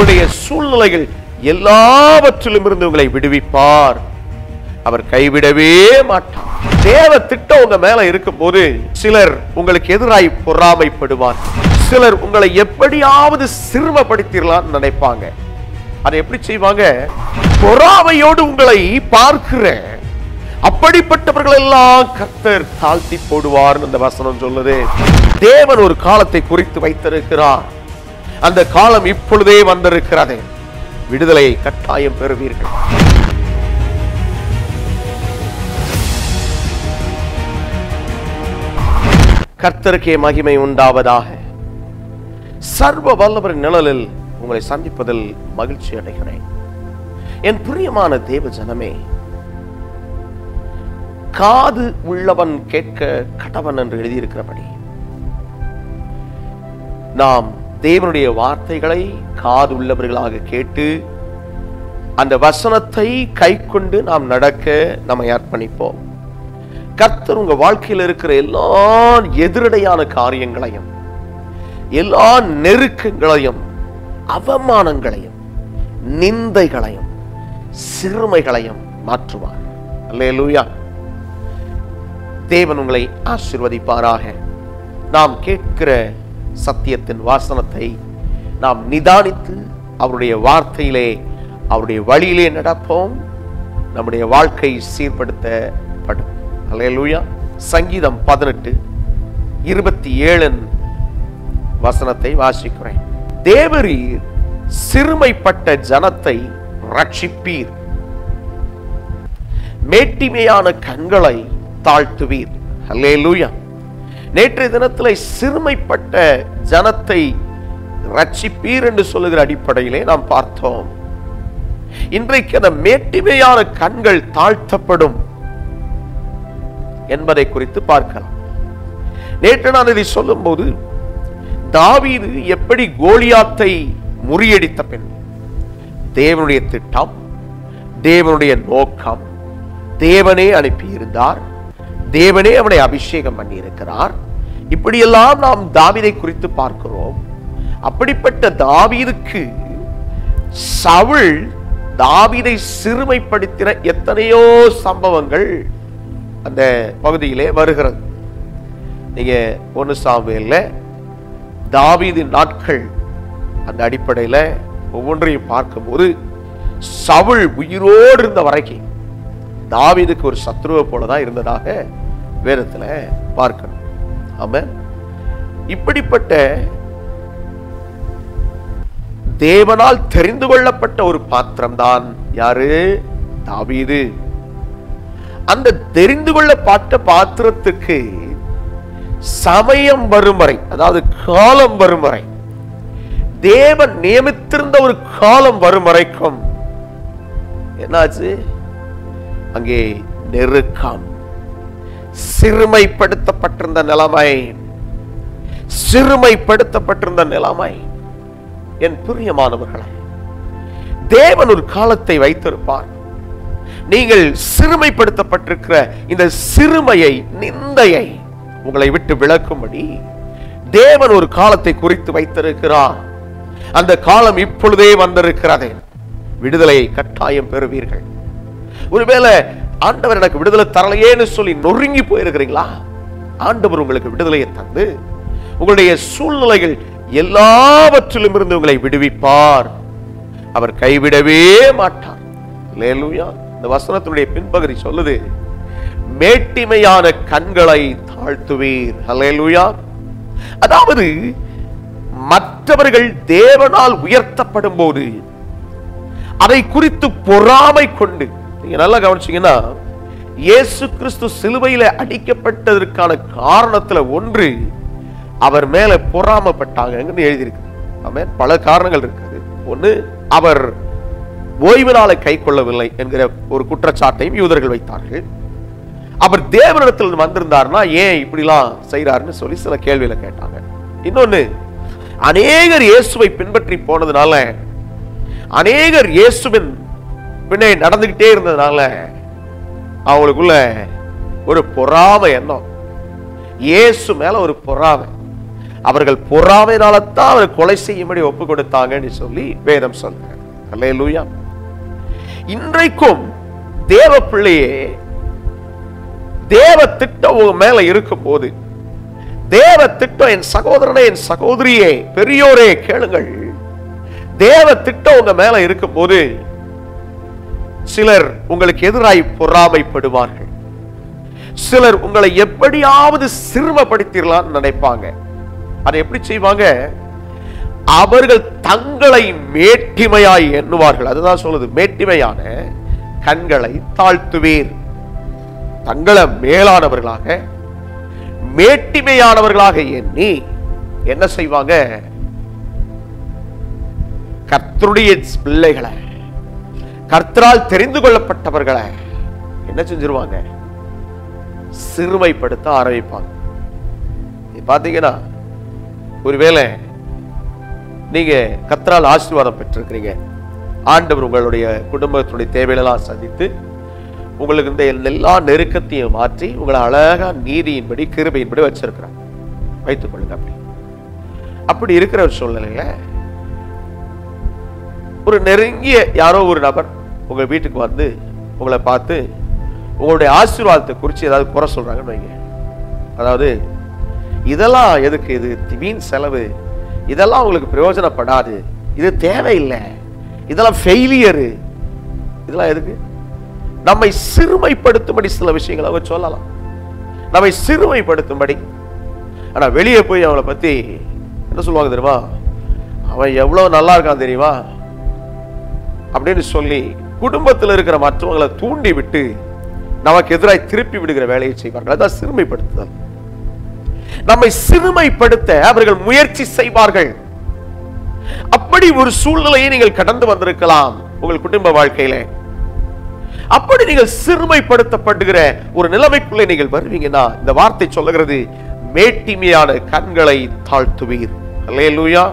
உங்களுடைய சூழ்நிலைகள் எல்லாவற்றிலும் இருந்து உங்களை விடுவிப்பார் அவர் கைவிடவே மாட்டார் தேவ திட்டம் உங்க மேல இருக்கும்போது சிலர் உங்களுக்கு எதிராய் பொறாமைப்படுவார் சிலர் உங்களை எப்படியாவது சிறுமப்படுத்திடலாம்னு நினைப்பாங்க அதை எப்படி செய்வாங்க பொறாமையோடு உங்களை பார்க்கிற அப்படிப்பட்டவர்கள் எல்லாம் கர்த்தர் தாழ்த்தி போடுவார் இந்த வசனம் சொல்லுது தேவன் ஒரு காலத்தை குறித்து வைத்திருக்கிறார் அந்த காலம் இப்பொழுதே வந்திருக்கிறது விடுதலையை கட்டாயம் பெறுவீர்கள் கர்த்தருக்கே மகிமை உண்டாவதாக சர்வ வல்லவரின் நிழலில் உங்களை சந்திப்பதில் மகிழ்ச்சி அடைகிறேன் என் பிரியமான தேவ ஜனமே காது உள்ளவன் கேட்க கடவன் என்று எழுதியிருக்கிறபடி நாம் தேவனுடைய வார்த்தைகளை காது உள்ளவர்களாக கேட்டு அந்த வசனத்தை கைக்கொண்டு நாம் நடக்க நம்மை அர்ப்பணிப்போம் கர்த்தர் உங்க வாழ்க்கையில் இருக்கிற எல்லா எதிரடையான காரியங்களையும் எல்லா நெருக்கங்களையும் அவமானங்களையும் நிந்தைகளையும் சிறுமைகளையும் மாற்றுவார் அல்லேலூயா தேவன் உங்களை ஆசிர்வதிப்பாராக நாம் கேட்கிற சத்தியத்தின் வாசனத்தை நாம் நிதானித்து அவருடைய வார்த்தையிலே அவருடைய வழியிலே நடப்போம் நம்முடைய வாழ்க்கை சீர்படுத்தப்படும் அல்லேலூயா சங்கீதம் பதினெட்டு இருபத்தி ஏழன் வசனத்தை வாசிக்கிறேன் தேவரீர் சிறுமைப்பட்ட ஜனத்தை ரட்சிப்பீர் மேட்டிமையான கண்களை தாழ்த்துவீர் அல்லேலூயா நேற்றைய தினத்தில் சிறுமைப்பட்ட ஜனத்தை ரட்சிப்பீர் என்று சொல்லுகிற அடிப்படையிலே நாம் பார்த்தோம் இன்றைக்கு அந்த மேட்டிமையான கண்கள் தாழ்த்தப்படும் என்பதை குறித்து பார்க்கலாம் நேற்று நான் இதை சொல்லும்போது தாவீது எப்படி கோலியாத்தை முறியடித்த பின் தேவனுடைய திட்டம் தேவனுடைய நோக்கம் தேவனே அனுப்பியிருந்தார் தேவனே அவனை அபிஷேகம் பண்ணியிருக்கிறார் இப்படியெல்லாம் நாம் தாவீதை குறித்து பார்க்கிறோம் அப்படிப்பட்ட தாவீதுக்கு சவுல் தாவீதை சிறுமைப்படுத்தின எத்தனையோ சம்பவங்கள் அந்த பகுதியிலே வருகிறது நீங்க ஒன்னு சாமுவேல்ல தாவீதின் நாட்கள் அந்த அடிப்படையில ஒவ்வொன்றையும் பார்க்கும்போது சவுல் உயிரோடு இருந்த வரைக்கும் தாவீதுக்கு ஒரு சத்ருவை போலதான் இருந்ததாக வேதத்துல பார்க்கணும் ஆமா இப்படிப்பட்ட தேவனால் தெரிந்து கொள்ளப்பட்ட ஒரு பாத்திரம் தான் யாரு தாவீது அந்த தெரிந்து கொள்ளப்பட்ட பாத்திரத்துக்கு சமயம் வரும் வரை அதாவது காலம் வரும் வரை தேவன் நியமித்திருந்த ஒரு காலம் வரும் வரைக்கும் என்னாச்சு அங்கே நெருக்கம் சிறுமைப்படுத்தப்பட்டிருந்த நிலைமை சிறுமைப்படுத்தப்பட்டிருந்த நிலைமை என் பிரியமானவர்களே தேவன் ஒரு காலத்தை வைத்திருப்பார் நீங்கள் சிறுமைப்படுத்தப்பட்டிருக்கிற இந்த சிறுமையை நிந்தையை உங்களை விட்டு விளக்கும்படி தேவன் ஒரு காலத்தை குறித்து வைத்திருக்கிறார் அந்த காலம் இப்பொழுதே வந்திருக்கிறது விடுதலையை கட்டாயம் பெறுவீர்கள் ஒருவேளை ஆண்டவர் எனக்கு விடுதலை தரலையேன்னு சொல்லி நொறுங்கி போயிருக்கிறீங்களா ஆண்டவர் உங்களுக்கு விடுதலையை தந்து உங்களுடைய சூழ்நிலைகள் எல்லாவற்றிலும் இருந்து உங்களை விடுவிப்பார் அவர் கைவிடவே மாட்டார் லேலுயா இந்த வசனத்தினுடைய பின்பகுதி சொல்லுது மேட்டிமையான கண்களை தாழ்த்துவீர் ஹalleluya அதாவது மற்றவர்கள் தேவனால் உயர்த்தப்படும் போது அதை குறித்து பொறாமை கொண்டு நீங்க நல்லா கவனிச்சீங்கன்னா இயேசு கிறிஸ்து சிலுவையில அடிக்கப்பட்டதற்கான காரணத்துல ஒன்று அவர் மேல பொறாமப்பட்டாங்கன்னு எழுதியிருக்கு ஆமென் பல காரணங்கள் இருக்குது ஒண்ணு அவர் ஓய்வு நாளை கை கொள்ளவில்லை என்கிற ஒரு குற்றச்சாட்டையும் யூதர்கள் வைத்தார்கள் அவர் தேவனிடத்தில் வந்திருந்தார்னா ஏன் இப்படிலாம் செய்யறாருன்னு சொல்லி சில கேள்வியில கேட்டாங்க இன்னொன்னு அநேகர் இயேசுவை பின்பற்றி போனதுனால அநேகர் இயேசுவின் பின்னே நடந்துகிட்டே இருந்ததுனால அவங்களுக்குள்ள ஒரு பொறாமை எண்ணம் இயேசு மேல ஒரு பொறாமை அவர்கள் பொறாமையினால்தான் அவரை கொலை செய்யும்படி ஒப்பு கொடுத்தாங்கன்னு சொல்லி வேதம் சொல்றாங்க அல்லேலூயா இன்றைக்கும் தேவ பிள்ளையே தேவ திட்டம் உங்க மேல இருக்கும் போது தேவ திட்டம் என் சகோதரனே என் சகோதரியே பெரியோரே கேளுங்கள் தேவ திட்டம் உங்க மேல இருக்கும் போது சிலர் உங்களுக்கு எதிராய் பொறாமைப்படுவார்கள் சிலர் உங்களை எப்படியாவது சிறுமப்படுத்திடலாம்னு நினைப்பாங்க அதை எப்படி செய்வாங்க அவர்கள் தங்களை மேட்டிமையாய் எண்ணுவார்கள் அதுதான் சொல்லுது மேட்டிமையான கண்களை தாழ்த்துவீர் தங்களை மேலானவர்களாக மேட்டிமையானவர்களாக எண்ணி என்ன செய்வாங்க கர்த்தருடைய பிள்ளைகளை கர்த்தரால் தெரிந்து கொள்ளப்பட்டவர்களை என்ன செஞ்சிருவாங்க சிறுமைப்படுத்த ஆரம்பிப்பாங்க நீ பாத்தீங்கன்னா ஒருவேளை நீங்க கர்த்தரால் ஆசீர்வாதம் பெற்றிருக்கிறீங்க ஆண்டவர் உங்களுடைய குடும்பத்துடைய தேவைகளெல்லாம் சந்தித்து உங்களுக்கு இந்த எல்லா நெருக்கத்தையும் மாற்றி உங்களை அழகா நீதியின்படி கிருபையின்படி வச்சிருக்கிறார் வைத்துக் கொள்ளுங்க அப்படி அப்படி இருக்கிற ஒரு சூழ்நிலையில ஒரு நெருங்கிய யாரோ ஒரு நபர் உங்க வீட்டுக்கு வந்து உங்களை பார்த்து உங்களுடைய ஆசீர்வாதத்தை குறித்து ஏதாவது குறை சொல்றாங்கன்னு வைங்க அதாவது இதெல்லாம் எதுக்கு இது வீண் செலவு இதெல்லாம் உங்களுக்கு பிரயோஜனப்படாது இது தேவையில்லை இதெல்லாம் ஃபெயிலியரு இதெல்லாம் எதுக்கு நம்மை சிறுமைப்படுத்தும்படி சில விஷயங்களை அவங்க சொல்லலாம் நம்மை சிறுமைப்படுத்தும்படி ஆனா வெளியே போய் அவளை பத்தி என்ன சொல்லுவாங்க தெரியுமா அவன் எவ்வளவு நல்லா இருக்கான் தெரியுமா அப்படின்னு சொல்லி குடும்பத்தில் இருக்கிற மற்றவங்களை தூண்டி விட்டு நமக்கு எதிராய் திருப்பி விடுகிற வேலையை செய்வார்கள் அதான் சிறுமைப்படுத்துதல் நம்மை சிறுமைப்படுத்த அவர்கள் முயற்சி செய்வார்கள் அப்படி ஒரு சூழ்நிலையை நீங்கள் கடந்து வந்திருக்கலாம் உங்கள் குடும்ப வாழ்க்கையில அப்படி நீங்கள் சிறுமைப்படுத்தப்படுகிற ஒரு நிலைமைக்குள்ளே நீங்கள் வருவீங்கன்னா இந்த வார்த்தை சொல்லுகிறது மேட்டிமையான கண்களை தாழ்த்துவீர் அல்லேலூயா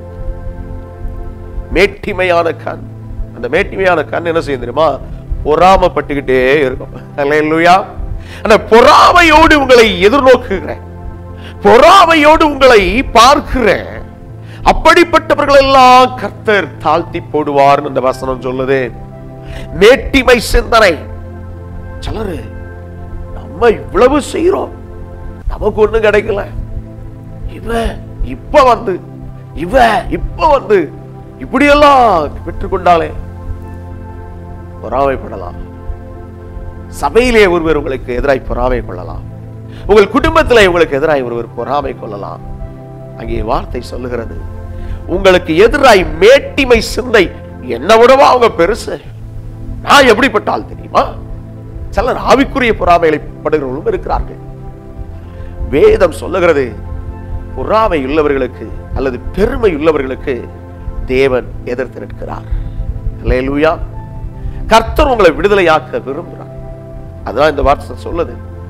மேட்டிமையான கண் அந்த மேட்டிமையான கண் என்ன செய்யும் தெரியுமா பொறாமப்பட்டுக்கிட்டே இருக்கும் அல்லேலூயா அந்த பொறாமையோடு உங்களை எதிர்நோக்குகிற பொறாமையோடு உங்களை பார்க்கிற அப்படிப்பட்டவர்கள் எல்லாம் கர்த்தர் தாழ்த்தி போடுவார் இந்த வசனம் சொல்லுது மேட்டிமை சிந்தனை சிலரு நம்ம இவ்வளவு செய்யறோம் நமக்கு ஒண்ணும் கிடைக்கல இவ இப்ப வந்து இவ இப்ப வந்து இப்படியெல்லாம் பெற்றுக்கொண்டாலே பொறாமைப்படலாம் சபையிலே ஒருவர் உங்களுக்கு எதிராய் பொறாமை கொள்ளலாம் உங்கள் குடும்பத்திலே உங்களுக்கு எதிராய் ஒருவர் பொறாமை கொள்ளலாம் அங்கே வார்த்தை சொல்லுகிறது உங்களுக்கு எதிராய் மேட்டிமை சிந்தை என்ன விடவா அவங்க பெருசு நான் எப்படிப்பட்ட ஆள் தெரியுமா சிலர் ஆவிக்குரிய பொறாமைகளை படுகிறவர்களும் இருக்கிறார்கள் வேதம் சொல்லுகிறது பொறாமை உள்ளவர்களுக்கு அல்லது பெருமை உள்ளவர்களுக்கு தேவன் எதிர்த்து நிற்கிறார் அல்லேலூயா கர்த்தர் உங்களை விடுதலையாக்க விரும்புகிறார் அதுதான் இந்த வார்த்தை சொல்லுது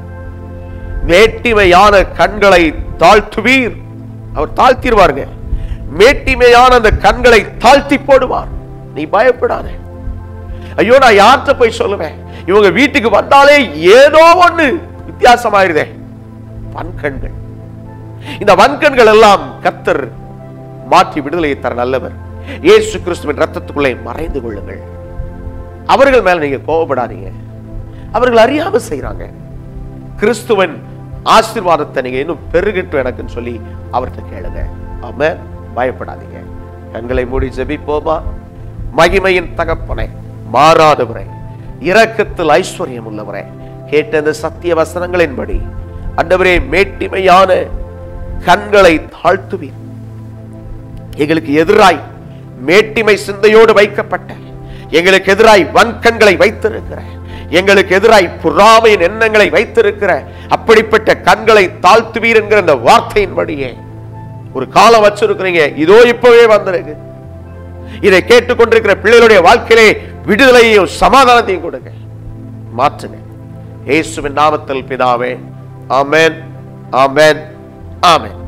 மேட்டிமையான கண்களை தாழ்த்துவீர் அவர் தாழ்த்திடுவாருங்க மேட்டிமையான அந்த கண்களை தாழ்த்தி போடுவார் நீ பயப்படாத ஐயோ நான் யார்கிட்ட போய் சொல்லுவேன் இவங்க வீட்டுக்கு வந்தாலே ஏதோ ஒண்ணு வித்தியாசமாயிருதே வன்கண்கள் இந்த வன்கண்கள் எல்லாம் கர்த்தர் மாற்றி விடுதலையை தர நல்லவர் இயேசு கிறிஸ்துவின் ரத்தத்துக்குள்ளே மறைந்து கொள்ளுங்கள் அவர்கள் மேல நீங்க கோவப்படாதீங்க அவர்கள் அறியாம செய்றாங்க கிறிஸ்துவன் ஆசீர்வாதத்தை நீங்க இன்னும் பெருகட்டும் எனக்குன்னு சொல்லி அவர்கிட்ட கேளுங்க ஆமென் பயப்படாதீங்க கண்களை மூடி ஜெபிப்போமா மகிமையின் தகப்பனை மாறாதவரை இரக்கத்தில் ஐஸ்வர்யம் உள்ளவரே கேட்ட இந்த சத்திய வசனங்களின்படி அண்டவரே மேட்டிமையான கண்களை தாழ்த்துவீர் எங்களுக்கு எதிராய் மேட்டிமை சிந்தையோடு வைக்கப்பட்ட எங்களுக்கு எதிராய் வன்கண்களை வைத்திருக்கிற எங்களுக்கு எதிராய் பொறாமையின் எண்ணங்களை வைத்திருக்கிற அப்படிப்பட்ட கண்களை தாழ்த்துவீர் என்கிற அந்த வார்த்தையின்படியே ஒரு காலம் வச்சிருக்கிறீங்க இதோ இப்பவே வந்திருக்கு இதை கேட்டுக்கொண்டிருக்கிற பிள்ளைகளுடைய வாழ்க்கையிலே விடுதலையையும் சமாதானத்தையும் கொடுங்க மாற்றுங்க இயேசுவின் நாமத்தில் பிதாவே ஆமென் ஆமென் ஆமென்